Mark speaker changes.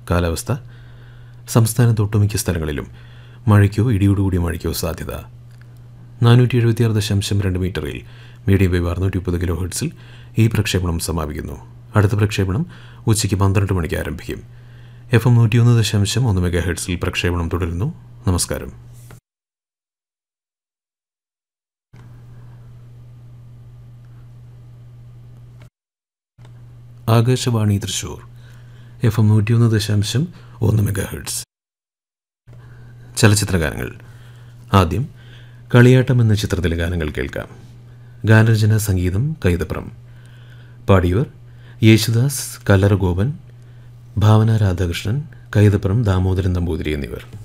Speaker 1: കാലാവസ്ഥ സംസ്ഥാനത്ത് ഒട്ടുമിക്ക സ്ഥലങ്ങളിലും മഴയ്ക്കോ ഇടിയോടുകൂടിയ മഴയ്ക്കോ സാധ്യത നാനൂറ്റി എഴുപത്തിയാറ് ദശാംശം രണ്ട് മീറ്ററിൽ മീഡിയം വേവ് അറുന്നൂറ്റി മുപ്പത് കിലോ ഹെർട്സിൽ ഈ പ്രക്ഷേപണം സമാപിക്കുന്നു അടുത്ത പ്രക്ഷേപണം ഉച്ചയ്ക്ക് പന്ത്രണ്ട് മണിക്ക് ആരംഭിക്കും എഫ് എം നൂറ്റിയൊന്ന് ദശാംശം ഒന്ന് മെഗാ ഹെർട്സിൽ പ്രക്ഷേപണം തുടരുന്നു നമസ്കാരം ആകാശവാണി തൃശൂർ എഫ് എം നൂറ്റിയൊന്ന് ദശാംശം ഒന്ന് മെഗാ ഹെർട്സ് ചലച്ചിത്ര ഗാനങ്ങൾ ആദ്യം കളിയാട്ടം എന്ന ചിത്രത്തിലെ ഗാനങ്ങൾ കേൾക്കാം ഗാനരചന സംഗീതം കൈതപ്രം പാടിയവർ യേശുദാസ് കല്ലറ ഗോപൻ ഭാവന രാധാകൃഷ്ണൻ കൈതപ്രം ദാമോദരൻ നമ്പൂതിരി എന്നിവർ